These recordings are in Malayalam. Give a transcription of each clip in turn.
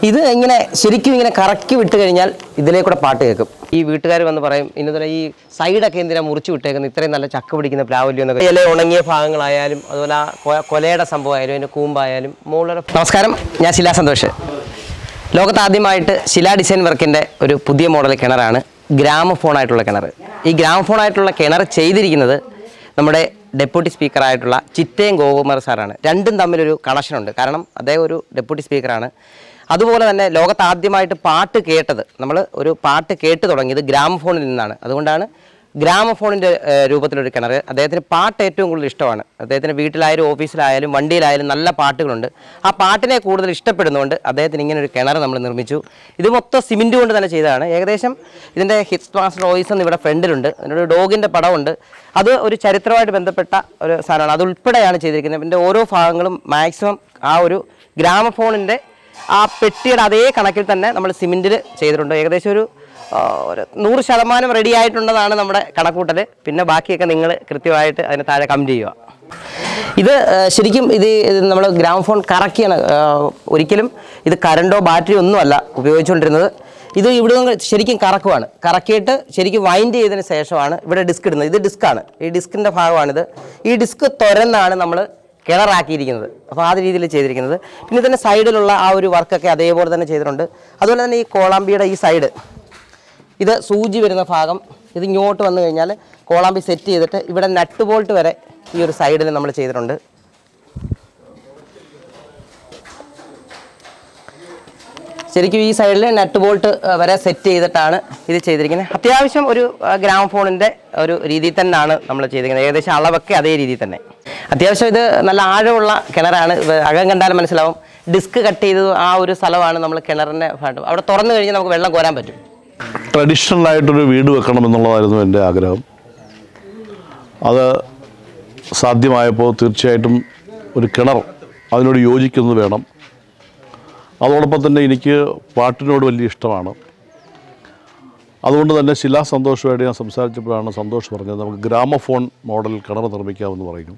ഇത് ഇങ്ങനെ ശരിക്കും ഇങ്ങനെ കറക്കി വിട്ട് കഴിഞ്ഞാൽ ഇതിലേ കൂടെ പാട്ട് കേൾക്കും ഈ വീട്ടുകാർ വന്ന് പറയും ഇന്നലെ ഈ സൈഡൊക്കെ എന്തിനാ മുറിച്ച് വിട്ടേക്കുന്നത് ഇത്രയും നല്ല ചക്ക പിടിക്കുന്ന പ്ലാവല്യോ എന്നൊക്കെ ഇല ഉണങ്ങിയ ഭാഗങ്ങളായാലും അതുപോലെ ആ കൊ- കൊലയുടെ സംഭവമായാലും അതിൻ്റെ കൂമ്പായാലും മുകളിലെ നമസ്കാരം ഞാൻ ശിലാ സന്തോഷ് ലോകത്ത് ആദ്യമായിട്ട് ശിലാ ഡിസൈൻ വർക്കിൻ്റെ ഒരു പുതിയ മോഡൽ കിണറാണ് ഗ്രാമഫോൺ ആയിട്ടുള്ള കിണർ ഈ ഗ്രാമഫോൺ ആയിട്ടുള്ള കിണർ ചെയ്തിരിക്കുന്നത് നമ്മുടെ ഡെപ്യൂട്ടി സ്പീക്കറായിട്ടുള്ള ചിറ്റയും ഗോകുമാർ സാറാണ് രണ്ടും തമ്മിലൊരു കണക്ഷനുണ്ട് കാരണം അദ്ദേഹം ഒരു ഡെപ്യൂട്ടി സ്പീക്കറാണ് അതുപോലെ തന്നെ ലോകത്ത് ആദ്യമായിട്ട് പാട്ട് കേട്ടത് നമ്മൾ ഒരു പാട്ട് കേട്ട് തുടങ്ങിയത് ഗ്രാമഫോണിൽ നിന്നാണ് അതുകൊണ്ടാണ് ഗ്രാമഫോണിൻ്റെ ഏഹ്, രൂപത്തിലൊരു കിണർ അദ്ദേഹത്തിന് പാട്ട് ഏറ്റവും കൂടുതൽ ഇഷ്ടമാണ് അദ്ദേഹത്തിന് വീട്ടിലായാലും ഓഫീസിലായാലും വണ്ടിയിലായാലും നല്ല പാട്ടുകളുണ്ട് ആ പാട്ടിനെ കൂടുതൽ ഇഷ്ടപ്പെടുന്നതുകൊണ്ട് അദ്ദേഹത്തിന് ഇങ്ങനെ ഒരു കിണർ നമ്മൾ നിർമ്മിച്ചു ഇത് മൊത്തം സിമെൻറ്റ് കൊണ്ട് തന്നെ ചെയ്തതാണ് ഏകദേശം ഇതിൻ്റെ ഹിറ്റ്സ് മാസ്റ്റർ വോയിസ് എന്ന് ഇവിടെ ഫ്രണ്ടിലുണ്ട് അതിനൊരു ഡോഗിൻ്റെ പടമുണ്ട് അത് ഒരു ചരിത്രമായിട്ട് ബന്ധപ്പെട്ട ഒരു സാധനമാണ് അത് ഉൾപ്പെടെയാണ് ചെയ്തിരിക്കുന്നത് ഇതിൻ്റെ ഓരോ ഭാഗങ്ങളും മാക്സിമം ആ ഒരു ഗ്രാമഫോണിൻ്റെ ആ പെട്ടിയുടെ അതേ കണക്കിൽ തന്നെ നമ്മൾ സിമെൻറ്റിൽ ചെയ്തിട്ടുണ്ട് ഏകദേശം ഒരു ആ, ഒരു നൂറ് ശതമാനം റെഡി ആയിട്ടുണ്ടെന്നാണ് നമ്മുടെ കണക്കൂട്ടൽ പിന്നെ ബാക്കിയൊക്കെ നിങ്ങൾ കൃത്യമായിട്ട് അതിന് താഴെ കമൻറ്റ് ചെയ്യുക ഇത് ആ, ശരിക്കും ഇത് നമ്മൾ ഗ്രാമഫോൺ കറക്കിയാണ് ആ, ഒരിക്കലും ഇത് കറണ്ടോ ബാറ്ററി ഒന്നുമല്ല ഉപയോഗിച്ചുകൊണ്ടിരുന്നത് ഇത് ഇവിടെ നിന്ന് ശരിക്കും കറക്കുവാണ് കറക്കിയിട്ട് ശരിക്കും വൈൻഡ് ചെയ്തതിന് ശേഷമാണ് ഇവിടെ ഡിസ്ക് ഇടുന്നത് ഇത് ഡിസ്ക്കാണ് ഈ ഡിസ്കിൻ്റെ ഭാഗമാണിത് ഈ ഡിസ്ക് തുരന്നാണ് നമ്മൾ കിണറാക്കിയിരിക്കുന്നത് അപ്പോൾ ആ രീതിയിൽ ചെയ്തിരിക്കുന്നത് പിന്നെ ഇതിൻ്റെ സൈഡിലുള്ള ആ ഒരു വർക്കൊക്കെ അതേപോലെ തന്നെ ചെയ്തിട്ടുണ്ട് അതുപോലെ തന്നെ ഈ കോളാമ്പിയുടെ ഈ സൈഡ് ഇത് സൂചി വരുന്ന ഭാഗം ഇത് ഇങ്ങോട്ട് വന്നു കഴിഞ്ഞാൽ കോളാമ്പി സെറ്റ് ചെയ്തിട്ട് ഇവിടെ നട്ട് ബോൾട്ട് വരെ ഈ ഒരു സൈഡിൽ നമ്മൾ ചെയ്തിട്ടുണ്ട് ശരിക്കും ഈ സൈഡിൽ നട്ട് ബോൾട്ട് വരെ സെറ്റ് ചെയ്തിട്ടാണ് ഇത് ചെയ്തിരിക്കുന്നത് അത്യാവശ്യം ഒരു ഗ്രാമഫോണിൻ്റെ ഒരു രീതിയിൽ തന്നെയാണ് നമ്മൾ ചെയ്തിരിക്കുന്നത് ഏകദേശം അളവൊക്കെ അതേ രീതിയിൽ തന്നെ അത്യാവശ്യം ഇത് നല്ല ആഴമുള്ള കിണറാണ് ഇത് അകം കണ്ടാലും മനസ്സിലാവും ഡിസ്ക് കട്ട് ചെയ്ത് ആ ഒരു സ്ഥലമാണ് നമ്മൾ കിണറിൻ്റെ ഭാഗം അവിടെ തുറന്നു കഴിഞ്ഞാൽ നമുക്ക് വെള്ളം കോരാൻ പറ്റും ട്രഡീഷണൽ ആയിട്ടൊരു വീട് വെക്കണം എന്നുള്ളതായിരുന്നു എൻ്റെ ആഗ്രഹം അത് സാധ്യമായപ്പോൾ തീർച്ചയായിട്ടും ഒരു കിണർ അതിനോട് യോജിക്കുന്നത് വേണം അതോടൊപ്പം തന്നെ എനിക്ക് പാട്ടിനോട് വലിയ ഇഷ്ടമാണ് അതുകൊണ്ട് തന്നെ ശിലാ സന്തോഷമായിട്ട് ഞാൻ സംസാരിച്ചപ്പോഴാണ് സന്തോഷ് പറഞ്ഞത് നമുക്ക് ഗ്രാമഫോൺ മോഡൽ കിണർ നിർമ്മിക്കാമെന്ന് പറയുന്നു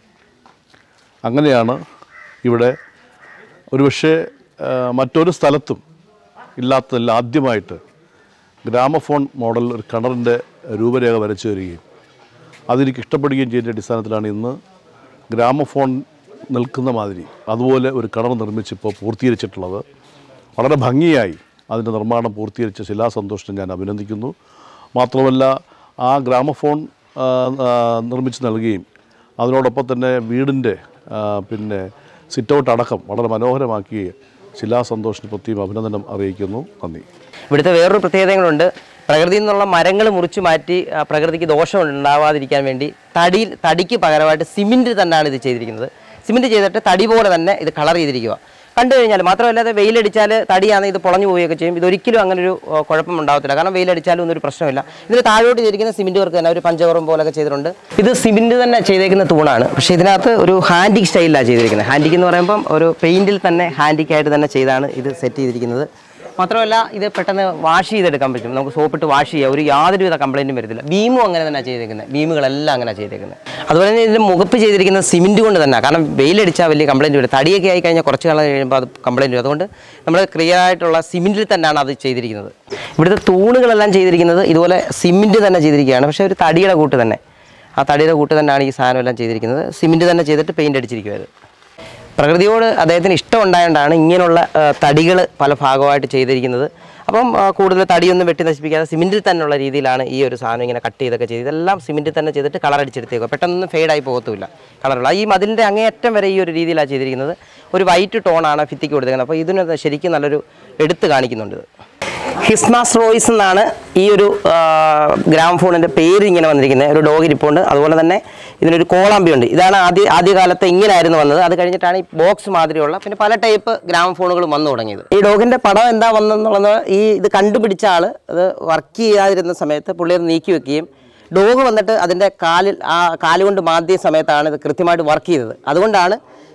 അങ്ങനെയാണ് ഇവിടെ ഒരുപക്ഷെ ആ, മറ്റൊരു സ്ഥലത്തും ഇല്ലാത്തതല്ല ആദ്യമായിട്ട് ഗ്രാമഫോൺ മോഡൽ ഒരു കിണറിൻ്റെ രൂപരേഖ വരച്ചു തരികയും അതെനിക്ക് ഇഷ്ടപ്പെടുകയും ചെയ്ത അടിസ്ഥാനത്തിലാണ് ഇന്ന് ഗ്രാമഫോൺ നിൽക്കുന്ന മാതിരി അതുപോലെ ഒരു കിണർ നിർമ്മിച്ചിപ്പോൾ പൂർത്തീകരിച്ചിട്ടുള്ളത് വളരെ ഭംഗിയായി അതിൻ്റെ നിർമ്മാണം പൂർത്തീകരിച്ച ശിലാ സന്തോഷിനെ ഞാൻ അഭിനന്ദിക്കുന്നു മാത്രമല്ല ആ ഗ്രാമഫോൺ ആ, ആ, നിർമ്മിച്ച് നൽകുകയും അതിനോടൊപ്പം തന്നെ വീടിൻ്റെ ആ, പിന്നെ സിറ്റൗട്ട് അടക്കം വളരെ മനോഹരമാക്കി ശിലാ സന്തോഷിന് പ്രത്യേകം അഭിനന്ദനം അറിയിക്കുന്നു നന്ദി ഇവിടുത്തെ വേറൊരു പ്രത്യേകതകളുണ്ട് പ്രകൃതിയിൽ നിന്നുള്ള മരങ്ങൾ മുറിച്ചു മാറ്റി ആ, പ്രകൃതിക്ക് ദോഷം ഉണ്ടാവാതിരിക്കാൻ വേണ്ടി തടിയിൽ തടിക്ക് പകരമായിട്ട് സിമെൻറ്റ് തന്നെയാണ് ഇത് ചെയ്തിരിക്കുന്നത് സിമെൻറ്റ് ചെയ്തിട്ട് തടി പോലെ തന്നെ ഇത് കളർ ചെയ്തിരിക്കുക കണ്ടു കഴിഞ്ഞാൽ മാത്രമല്ല അത് വെയിലടിച്ചാൽ തടിയാണ് ഇത് പൊളഞ്ഞു പോവുകയൊക്കെ ചെയ്യും ഇതൊരിക്കലും അങ്ങനെ ഒരു ആ, കുഴപ്പം ഉണ്ടാകത്തില്ല കാരണം വെയിലടിച്ചാലും ഒന്നും ഒരു പ്രശ്നമില്ല ഇതിന് താഴോട്ട് ചെയ്തിരിക്കുന്ന സിമെൻറ്റ് വർക്ക് തന്നെ ഒരു പഞ്ചവറും പോലൊക്കെ ചെയ്തിട്ടുണ്ട് ഇത് സിമെൻറ്റ് തന്നെ ചെയ്തേക്കുന്ന തൂണാണ് പക്ഷേ ഇതിനകത്ത് ഒരു ഹാൻഡിക് സ്റ്റൈലിലാണ് ചെയ്തിരിക്കുന്നത് ഹാൻഡിക് എന്ന് പറയുമ്പം ഒരു പെയിൻറ്റിൽ തന്നെ ഹാൻഡിക്കായിട്ട് തന്നെ ചെയ്താണ് ഇത് സെറ്റ് ചെയ്തിരിക്കുന്നത് മാത്രമല്ല ഇത് പെട്ടെന്ന് വാഷ് ചെയ്തെടുക്കാൻ പറ്റും നമുക്ക് സോപ്പിട്ട് വാഷ് ചെയ്യാം ഒരു യാതൊരുവിധ കംപ്ലൈൻറ്റും വരത്തില്ല ബീമും അങ്ങനെ തന്നെ ചെയ്തേക്കുന്നത് ബീമുകളെല്ലാം അങ്ങനെ ചെയ്തേക്കുന്നത് അതുപോലെ തന്നെ ഇതിൻ്റെ മുഖപ്പ് ചെയ്തിരിക്കുന്നത് സിമെൻറ്റ് കൊണ്ട് തന്നെ കാരണം വെയിലടിച്ചാൽ വലിയ കംപ്ലൈൻറ്റ് വരും തടിയൊക്കെ ആയി കഴിഞ്ഞാൽ കുറച്ച് കാലം കഴിയുമ്പോൾ അത് കംപ്ലൈൻറ്റ് വരും അതുകൊണ്ട് നമ്മൾ ക്ലിയർ ആയിട്ടുള്ള സിമെൻറ്റിൽ തന്നെയാണ് അത് ചെയ്തിരിക്കുന്നത് ഇവിടുത്തെ തൂണുകളെല്ലാം ചെയ്തിരിക്കുന്നത് ഇതുപോലെ സിമെൻറ്റ് തന്നെ ചെയ്തിരിക്കുകയാണ് പക്ഷേ ഒരു തടിയുടെ കൂട്ട് തന്നെ ആ തടിയുടെ കൂട്ട് തന്നെയാണ് ഈ സാധനം എല്ലാം ചെയ്തിരിക്കുന്നത് സിമെൻറ്റ് തന്നെ ചെയ്തിട്ട് പെയിൻറ്റ് അടിച്ചിരിക്കുക ഇത് പ്രകൃതിയോട് അദ്ദേഹത്തിന് ഇഷ്ടം ഉണ്ടായതുകൊണ്ടാണ് ഇങ്ങനെയുള്ള തടികൾ പല ഭാഗമായിട്ട് ചെയ്തിരിക്കുന്നത് അപ്പം ആ, കൂടുതൽ തടിയൊന്നും വെട്ടി നശിപ്പിക്കാതെ സിമെൻറ്റിൽ തന്നെയുള്ള രീതിയിലാണ് ഈ ഒരു സാധനം ഇങ്ങനെ കട്ട് ചെയ്തൊക്കെ ചെയ്ത് ഇതെല്ലാം സിമെൻറ്റിൽ തന്നെ ചെയ്തിട്ട് കളർ അടിച്ചെടുത്തേക്കുക പെട്ടെന്ന് ഫെയ്ഡായി പോകത്തുമില്ല കളറുള്ള ഈ മതിലിൻ്റെ അങ്ങേയറ്റം വരെ ഈ ഒരു രീതിയിലാണ് ചെയ്തിരിക്കുന്നത് ഒരു വൈറ്റ് ടോണാണ് ഭിത്തിക്ക് കൊടുത്തേക്കുന്നത് അപ്പോൾ ഇതിന് ശരിക്കും നല്ലൊരു എടുത്ത് കാണിക്കുന്നുണ്ട് ഇത് ഹിസ്മാസ് റോയ്സ് എന്നാണ് ഈ ഒരു ഗ്രാമഫോണിൻ്റെ പേര് ഇങ്ങനെ വന്നിരിക്കുന്നത് ഒരു ഡോഗ് ഇരിപ്പുണ്ട് അതുപോലെ തന്നെ ഇതിനൊരു കോളാമ്പി ഉണ്ട് ഇതാണ് ആദ്യ ആദ്യകാലത്ത് ഇങ്ങനെയായിരുന്നു വന്നത് അത് കഴിഞ്ഞിട്ടാണ് ഈ ബോക്സ് മാതിരിയുള്ള പിന്നെ പല ടൈപ്പ് ഗ്രാമഫോണുകളും വന്നു തുടങ്ങിയത് ഈ ഡോഗിൻ്റെ പടം എന്താ വന്നെന്നുള്ളത് ഈ ഇത് കണ്ടുപിടിച്ച ആൾ അത് വർക്ക് ചെയ്യാതിരുന്ന സമയത്ത് പുള്ളി അത് നീക്കി വെക്കുകയും ഡോഗ് വന്നിട്ട് അതിൻ്റെ കാലിൽ ആ കാലുകൊണ്ട് മാന്തിയ സമയത്താണ് ഇത് കൃത്യമായിട്ട് വർക്ക് ചെയ്തത് അതുകൊണ്ടാണ്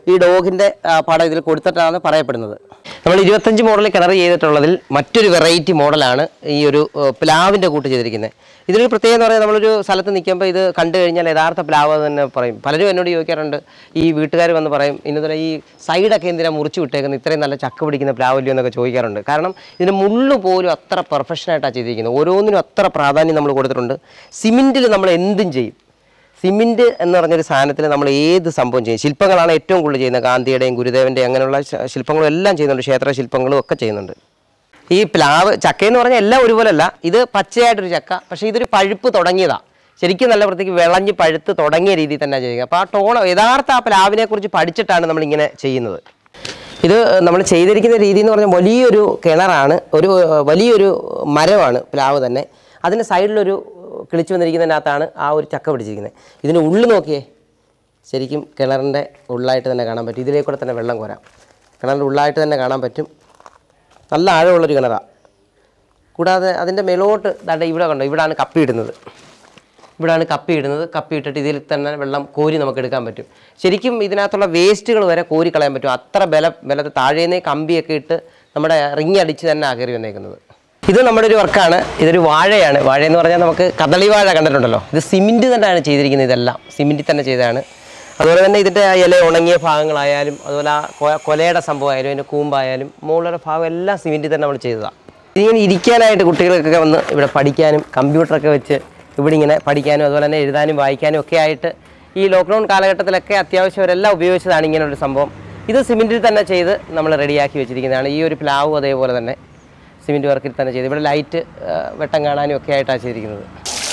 ഈ ഡോഗിൻ്റെ പടം ഇതിൽ കൊടുത്തിട്ടാണ് പറയപ്പെടുന്നത് നമ്മൾ ഇരുപത്തഞ്ച് മോഡൽ കിണർ ചെയ്തിട്ടുള്ളതിൽ മറ്റൊരു വെറൈറ്റി മോഡലാണ് ഈ ഒരു ഏഹ്, പ്ലാവിൻ്റെ കൂട്ട് ചെയ്തിരിക്കുന്നത് ഇതിനൊരു പ്രത്യേകത എന്ന് പറഞ്ഞാൽ നമ്മളൊരു സ്ഥലത്ത് നിൽക്കുമ്പോൾ ഇത് കണ്ടു കഴിഞ്ഞാൽ യഥാർത്ഥ പ്ലാവ് എന്ന് തന്നെ പറയും പലരും എന്നോട് ചോദിക്കാറുണ്ട് ഈ വീട്ടുകാർ വന്ന് പറയും ഇന്നത്തെ ഈ സൈഡൊക്കെ എന്തിനാണ് മുറിച്ച് വിട്ടേക്കുന്നത് ഇത്രയും നല്ല ചക്ക പിടിക്കുന്ന പ്ലാവല്ലോ എന്നൊക്കെ ചോദിക്കാറുണ്ട് കാരണം ഇതിന് മുള്ളു പോലും അത്ര പെർഫെക്ഷനായിട്ടാണ് ചെയ്തിരിക്കുന്നത് ഓരോന്നിനും അത്ര പ്രാധാന്യം നമ്മൾ കൊടുത്തിട്ടുണ്ട് സിമെൻറ്റിൽ നമ്മൾ എന്തും ചെയ്യും സിമെൻറ്റ് എന്ന് പറഞ്ഞൊരു സാധനത്തിൽ നമ്മൾ ഏത് സംഭവം ചെയ്യും ശില്പങ്ങളാണ് ഏറ്റവും കൂടുതൽ ചെയ്യുന്നത് ഗാന്ധിയുടെയും ഗുരുദേവൻ്റെയും അങ്ങനെയുള്ള ശ- ശില്പങ്ങളും എല്ലാം ചെയ്യുന്നുണ്ട് ക്ഷേത്ര ശില്പങ്ങളും ഒക്കെ ചെയ്യുന്നുണ്ട് ഈ പ്ലാവ് ചക്ക എന്ന് പറഞ്ഞാൽ എല്ലാം ഒരുപോലല്ല ഇത് പച്ചയായിട്ടൊരു ചക്ക പക്ഷേ ഇതൊരു പഴുപ്പ് തുടങ്ങിയതാണ് ശരിക്കും നല്ല വൃത്തിക്ക് വിളഞ്ഞ് പഴുത്ത് തുടങ്ങിയ രീതിയിൽ തന്നെ ചെയ്യുക അപ്പോൾ ആ ടോൺ യഥാർത്ഥ ആ പ്ലാവിനെ കുറിച്ച് പഠിച്ചിട്ടാണ് നമ്മളിങ്ങനെ ചെയ്യുന്നത് ഇത് നമ്മൾ ചെയ്തിരിക്കുന്ന രീതി എന്ന് പറഞ്ഞാൽ വലിയൊരു കിണറാണ് ഒരു ഏഹ്, വലിയൊരു മരമാണ് പ്ലാവ് തന്നെ അതിൻ്റെ സൈഡിലൊരു കിളിച്ചു വന്നിരിക്കുന്നതിനകത്താണ് ആ ഒരു ചക്ക പിടിച്ചിരിക്കുന്നത് ഇതിന് ഉള്ളു നോക്കിയേ ശരിക്കും കിണറിൻ്റെ ഉള്ളായിട്ട് തന്നെ കാണാൻ പറ്റും ഇതിലേ കൂടെ തന്നെ വെള്ളം കോരാം കിണറിൻ്റെ ഉള്ളായിട്ട് തന്നെ കാണാൻ പറ്റും നല്ല ആഴമുള്ളൊരു കിണറാണ് കൂടാതെ അതിൻ്റെ മേലോട്ട് ദാണ്ടെ ഇവിടെ കണ്ടോ ഇവിടാണ് കപ്പി ഇടുന്നത് ഇവിടാണ് കപ്പി ഇടുന്നത് കപ്പി ഇട്ടിട്ട് ഇതിൽ തന്നെ വെള്ളം കോരി നമുക്ക് എടുക്കാൻ പറ്റും ശരിക്കും ഇതിനകത്തുള്ള വേസ്റ്റുകൾ വരെ കോരി കളയാൻ പറ്റും അത്ര ബല ബലത്തെ താഴേന്നേ കമ്പിയൊക്കെ ഇട്ട് നമ്മുടെ റിങ് അടിച്ച് തന്നെ കയറി വന്നേക്കുന്നത് ഇത് നമ്മുടെ ഒരു വർക്കാണ് ഇതൊരു വാഴയാണ് വാഴ എന്ന് പറഞ്ഞാൽ നമുക്ക് കദളി വാഴ കണ്ടിട്ടുണ്ടല്ലോ ഇത് സിമെൻറ്റ് തന്നെയാണ് ചെയ്തിരിക്കുന്നത് ഇതെല്ലാം സിമെൻറ്റിൽ തന്നെ ചെയ്തതാണ് അതുപോലെ തന്നെ ഇതിൻ്റെ ഇല ഉണങ്ങിയ ഭാഗങ്ങളായാലും അതുപോലെ ആ കൊ- കൊലയുടെ സംഭവമായാലും അതിൻ്റെ കൂമ്പായാലും മുകളിലെ ഭാഗം എല്ലാം സിമെൻറ്റിൽ തന്നെ നമ്മൾ ചെയ്തതാണ് ഇതിങ്ങനെ ഇരിക്കാനായിട്ട് കുട്ടികൾക്കൊക്കെ വന്ന് ഇവിടെ പഠിക്കാനും കമ്പ്യൂട്ടറൊക്കെ വെച്ച് ഇവിടെ ഇങ്ങനെ പഠിക്കാനും അതുപോലെ തന്നെ എഴുതാനും വായിക്കാനും ഒക്കെ ആയിട്ട് ഈ ലോക്ക്ഡൗൺ കാലഘട്ടത്തിലൊക്കെ അത്യാവശ്യവരെല്ലാം ഉപയോഗിച്ചതാണ് ഇങ്ങനെ ഒരു സംഭവം ഇത് സിമെൻറ്റിൽ തന്നെ ചെയ്ത് നമ്മൾ റെഡിയാക്കി വെച്ചിരിക്കുന്നതാണ് ഈ ഒരു പ്ലാവും അതേപോലെ തന്നെ സിമെൻറ്റ് വർക്കിൽ തന്നെ ചെയ്ത് ഇവിടെ ലൈറ്റ് ആ, വെട്ടം കാണാനും ഒക്കെ ആയിട്ടാണ് ചെയ്തിരിക്കുന്നത്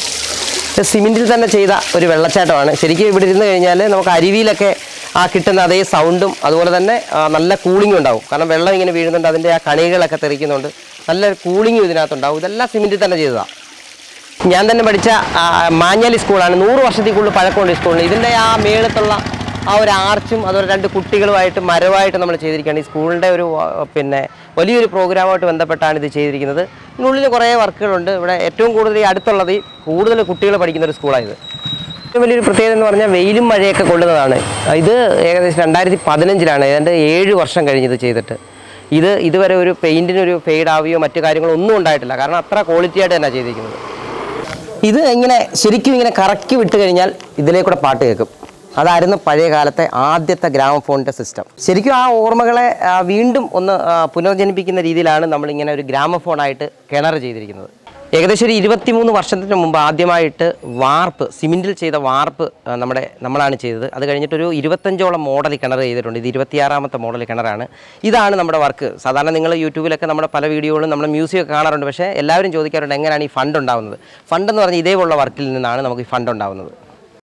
ഇത് സിമെൻറ്റിൽ തന്നെ ചെയ്ത ഒരു വെള്ളച്ചാട്ടമാണ് ശരിക്കും ഇവിടെ ഇരുന്ന് കഴിഞ്ഞാൽ നമുക്ക് അരുവിയിലൊക്കെ ആ കിട്ടുന്ന അതേ സൗണ്ടും അതുപോലെ തന്നെ ആ, നല്ല കൂളിംഗും ഉണ്ടാവും കാരണം വെള്ളം ഇങ്ങനെ വീഴുന്നുണ്ട് അതിൻ്റെ ആ കണികളൊക്കെ തെറിക്കുന്നുണ്ട് നല്ല കൂളിംഗും ഇതിനകത്തുണ്ടാവും ഇതെല്ലാം സിമെൻറ്റിൽ തന്നെ ചെയ്തതാണ് ഞാൻ തന്നെ പഠിച്ച ആ, മാഞ്ഞാലി സ്കൂളാണ് നൂറ് വർഷത്തിൽ കൂടുതൽ പഴക്കമുണ്ട് ഈ സ്കൂളിന് ഇതിൻ്റെ ആ മേളത്തുള്ള ആ ഒരു ആർച്ചും അതുപോലെ രണ്ട് കുട്ടികളുമായിട്ട് മരമായിട്ട് നമ്മൾ ചെയ്തിരിക്കുകയാണ് ഈ സ്കൂളിൻ്റെ ഒരു ആ, പിന്നെ വലിയൊരു പ്രോഗ്രാമായിട്ട് ബന്ധപ്പെട്ടാണ് ഇത് ചെയ്തിരിക്കുന്നത് ഇതിനുള്ളിൽ കുറേ വർക്കുകളുണ്ട് ഇവിടെ ഏറ്റവും കൂടുതൽ ഈ അടുത്തുള്ളത് ഈ കൂടുതൽ കുട്ടികൾ പഠിക്കുന്ന ഒരു സ്കൂളാണ് ഇത് ഏറ്റവും വലിയൊരു പ്രത്യേകത എന്ന് പറഞ്ഞാൽ വെയിലും മഴയൊക്കെ കൊള്ളുന്നതാണ് ഇത് ഏകദേശം രണ്ടായിരത്തി പതിനഞ്ചിലാണ് ഏതാണ്ട് ഏഴ് വർഷം കഴിഞ്ഞ് ഇത് ചെയ്തിട്ട് ഇത് ഇതുവരെ ഒരു പെയിൻറ്റിനൊരു ഫെയ്ഡ് ആവുകയോ മറ്റു കാര്യങ്ങളോ ഒന്നും ഉണ്ടായിട്ടില്ല കാരണം അത്ര ക്വാളിറ്റി ആയിട്ട് തന്നെയാണ് ചെയ്തിരിക്കുന്നത് ഇത് ഇങ്ങനെ ശരിക്കും ഇങ്ങനെ കറക്കി വിട്ട് കഴിഞ്ഞാൽ ഇതിലേ കൂടെ പാട്ട് കേൾക്കും അതായിരുന്നു പഴയ കാലത്തെ ആദ്യത്തെ ഗ്രാമഫോണിൻ്റെ സിസ്റ്റം ശരിക്കും ആ ഓർമ്മകളെ ആ, വീണ്ടും ഒന്ന് ആ, പുനർജനിപ്പിക്കുന്ന രീതിയിലാണ് നമ്മളിങ്ങനെ ഒരു ഗ്രാമഫോണായിട്ട് കിണർ ചെയ്തിരിക്കുന്നത് ഏകദേശം ഒരു ഇരുപത്തിമൂന്ന് വർഷത്തിന് മുമ്പ് ആദ്യമായിട്ട് വാർപ്പ് സിമെൻറ്റിൽ ചെയ്ത വാർപ്പ് ആ, നമ്മുടെ നമ്മളാണ് ചെയ്തത് അത് കഴിഞ്ഞിട്ടൊരു ഇരുപത്തഞ്ചോളം മോഡൽ കിണർ ചെയ്തിട്ടുണ്ട് ഇത് ഇരുപത്തിയാറാമത്തെ മോഡൽ കിണറാണ് ഇതാണ് നമ്മുടെ വർക്ക് സാധാരണ നിങ്ങൾ യൂട്യൂബിലൊക്കെ നമ്മുടെ പല വീഡിയോകളും നമ്മുടെ മ്യൂസിയം ഒക്കെ കാണാറുണ്ട് പക്ഷേ എല്ലാവരും ചോദിക്കാറുണ്ട് എങ്ങനെയാണ് ഈ ഫണ്ട് ഉണ്ടാവുന്നത് ഫണ്ട് എന്ന് പറഞ്ഞാൽ ഇതേപോലുള്ള വർക്കിൽ നിന്നാണ് നമുക്ക് ഈ ഫണ്ട് ഉണ്ടാവുന്നത്